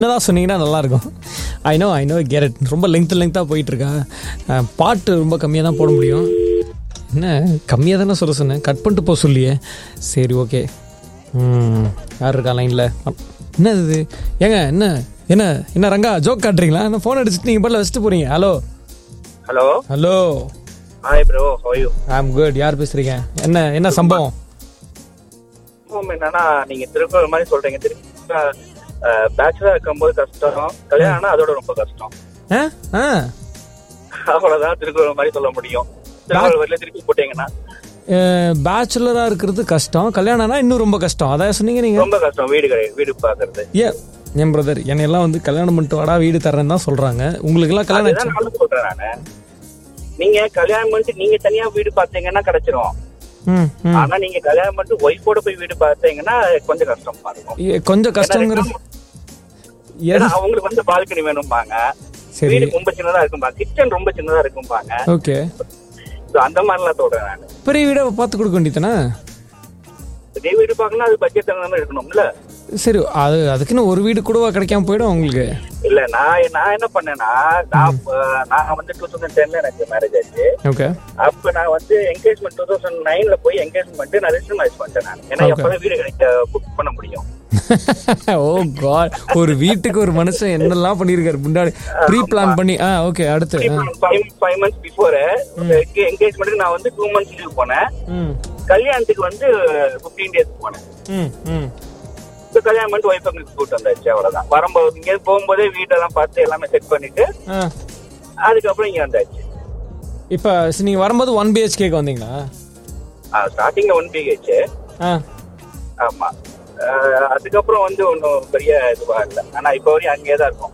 என்னதான் சொன்னீங்கன்னா நல்லாயிருக்கும் I know I know get it ரொம்ப லெங்த் லெங்க்த்தாக போயிட்டுருக்கா அஹ், பாட்டு ரொம்ப கம்மியாக தான் போட முடியும் என்ன கம்மியாக தானே சொல்ல சொன்னேன் கட் பண்ணிட்டு போக சொல்லியே சரி ஓகே ம் யார் இருக்கா லைனில் என்ன இது ஏங்க என்ன என்ன என்ன ரங்கா ஜோக் காட்டுறீங்களா என்ன ஃபோன் அடிச்சுட்டு நீங்கள் பாட்டில் வச்சுட்டு போகிறீங்க hello hello hello hi bro how you I am good யார் பேசுகிறீங்க என்ன என்ன சம்பவம் என்னன்னா நீங்க திருக்குறள் மாதிரி சொல்றீங்க திருப்பி பேச்சுலர் இருக்கும்போது கஷ்டம் கல்யாணம் ஆனா அதோட ரொம்ப கஷ்டம் ஆ ஆ அவ்வளவுதான் திருக்குறள் மாதிரி சொல்ல முடியும் திருக்குறள் வரையில திருப்பி போட்டீங்கன்னா பேச்சுலராக இருக்கிறது கஷ்டம் கல்யாணம்னா இன்னும் ரொம்ப கஷ்டம் அதான் சொன்னீங்க நீங்கள் ரொம்ப கஷ்டம் வீடு கிடையாது வீடு பாக்குறது ஏ என் பிரதர் என்னையெல்லாம் வந்து கல்யாணம் பண்ணிட்டு வாடா வீடு தரேன்னு தான் சொல்கிறாங்க உங்களுக்கெல்லாம் கல்யாணம் அதுதான் நானும் சொல்றேன் நானு நீங்க கல்யாணம் பண்ணிட்டு நீங்க தனியா வீடு பார்த்தீங்கன்னா கிடைச்சிரும் ம் ம் ஆனா நீங்க கல்யாணம் பண்ணிட்டு ஒய்ஃபோட போய் வீடு பார்த்தீங்கன்னா கொஞ்சம் கஷ்டமா இருக்கும் ஏ, கொஞ்சம் கஷ்டங்கிறது ஏன்னா அவங்களுக்கு வந்து பால்கனி வேணும்பாங்க சரி வீடு ரொம்ப சின்னதா இருக்கும்பா கிச்சன் ரொம்ப சின்னதா இருக்கும்பாங்க ஓகே So, அந்த மாதிரிலாம் சொல்றேன் நான் பெரிய வீடை பார்த்து கொடுக்க வேண்டியதானே இதே வீடு பார்க்கணும் அது பட்ஜெட் தகுந்த மாதிரி இருக்கணும்ல சரி அது அதுக்குன்னு ஒரு வீடு கூடவா கிடைக்காம போயிடும் உங்களுக்கு இல்ல நான் நான் என்ன பண்ணேன்னா நான் அப்ப- நான் வந்து டூ தௌசண்ட் டென்ல எனக்கு மேரேஜ் ஆச்சு ஓகே அப்ப நான் வந்து என்கேஜ்மெண்ட் டூ தௌசண்ட் நைன்ல போய் என்கேஜ்மெண்ட் பண்ணிட்டு நான் ரெஜிஸ்டர் மேரேஜ் பண்ணிட்டேன் நான் ஏன்னா Okay. எப்பதான் வீடு கிடைக்க புக் பண்ண முடியும் ஓ காட் ஒரு வீட்டுக்கு ஒரு மனுஷன் என்னெல்லாம் பண்ணியிருக்காரு முன்னாடி ப்ரீ பிளான் பண்ணி ஆ ஓகே அடுத்து ஆ. ஃபைவ் ஃபைவ் மந்த்ஸ் பிஃபோர் என்கேஜ்மெண்ட்டுக்கு நான் வந்து டூ மந்த்ஸ் லீவ் போனேன் ம் கல்யாணத்துக்கு வந்து ஃபிஃப்டீன் டேஸ் போனேன் ம் ம் இப்போ கல்யாணம் பண்ணிட்டு ஒய்ஃப் அங்களுக்கு கூட்டு வந்தாச்சு அவ்வளவுதான் வரும்போது இங்க போகும்போதே வீட்டெல்லாம் பார்த்து எல்லாமே செட் பண்ணிட்டு ஆ அதுக்கப்புறம் இங்க வந்தாச்சு இப்போ நீங்கள் வரும்போது ஒன் பிஹெச்கேக்கு வந்தீங்களா ஸ்டார்டிங்ல ஒன் பிஹெச் ஆ ஆமா அஹ் அதுக்கப்புறம் வந்து ஒன்றும் பெரிய இதுவா இல்லை ஆனா இப்போ வரையும் அங்கேயே தான் இருக்கும்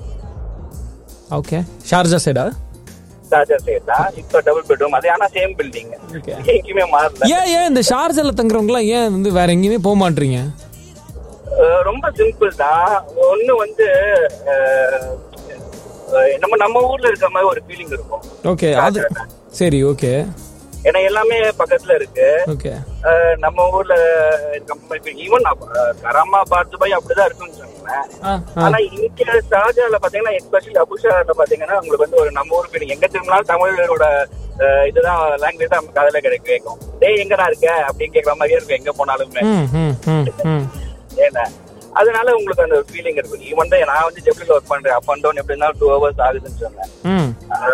ஓகே ஷார்ஜா சைடா சார்ஜர் சைட் தான் இப்போ டபுள் பெட்ரூம் அது ஆனா சேம் பில்டிங் ஓகே எங்கேயுமே மாறல ஏன் ஏன் இந்த ஷார்ஜால தங்குறவங்களாம் ஏன் வந்து வேற எங்கேயுமே போக மாட்டீங்க அஹ் ரொம்ப சிம்பிள் தான் ஒண்ணு வந்து அஹ், அஹ் நம்ம நம்ம ஊர்ல இருக்க மாதிரி ஒரு ஃபீலிங் இருக்கும் ஓகே அது சரி ஓகே ஏன்னா எல்லாமே பக்கத்துல இருக்கு ஓகே அஹ் நம்ம ஊர்ல இருக்க ஈவன் கராமா பார்த்து போய் அப்படிதான் இருக்குன்னு சொன்னேன் ஆ ஆ ஆனா இங்க ஷார்ஜால பாத்தீங்கன்னா எஸ்பெஷலி அபுஷால பாத்தீங்கன்னா உங்களுக்கு வந்து ஒரு நம்ம ஊர் ஃபீலிங் எங்க திரும்பினாலும் தமிழரோட அஹ், இதுதான் லாங்குவேஜ் தான் நமக்கு அதுல கிடைக்க கேட்கும் டேய் எங்கடா இருக்க அப்படின்னு கேட்கற மாதிரியே இருக்கும் எங்க போனாலுமே ம் ம் ம் ம் ஏன்னா அதனால உங்களுக்கு அந்த ஃபீலிங் இருக்கும் ஈவன் தான் நான் வந்து ஜெப்டில ஒர்க் பண்றேன் அப் அண்ட் டவுன் எப்படி இருந்தாலும் டூ ஹவர்ஸ் ஆகுதுன்னு சொன்னேன் ம்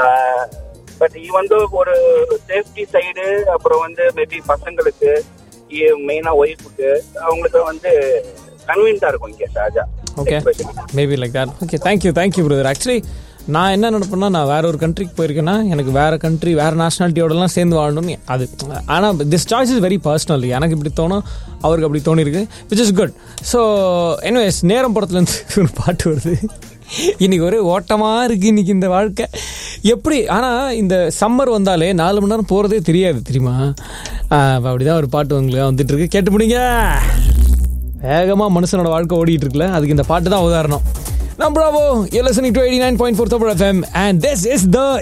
பட் ஈவன் தோ ஒரு சேஃப்டி சைடு அப்புறம் வந்து மேபி பசங்களுக்கு மெயினா ஒய்ஃபுக்கு அவங்களுக்கு வந்து கன்வீனியன்டா இருக்கும் இங்க Sharjah okay maybe like that okay thank you thank you brother actually நான் என்ன நினைப்பேன்னா நான் வேற ஒரு கண்ட்ரிக்கு போயிருக்கேன்னா எனக்கு வேற கண்ட்ரி வேற நேஷனாலிட்டியோடலாம் சேர்ந்து வாழணும்னு அது ஆனால் this choice is very personal எனக்கு இப்படி தோணும் அவருக்கு அப்படி தோணிருக்கு which is good so anyways நேரம் படத்துலேருந்து ஒரு பாட்டு வருது இன்னைக்கு ஒரே ஓட்டமாக இருக்கு இன்னைக்கு இந்த வாழ்க்கை எப்படி ஆனால் இந்த சம்மர் வந்தாலே நாலு மணி நேரம் போகிறதே தெரியாது தெரியுமா அப்படிதான் ஒரு பாட்டு உங்களுக்கு வந்துட்டு இருக்கு கேட்டு முடிங்க வேகமாக மனுஷனோட வாழ்க்கை ஓடிட்டு இருக்குல்ல அதுக்கு இந்த பாட்டு தான் உதாரணம் நம்ம bravo you're listening to 89.4 Tamil FM and this is the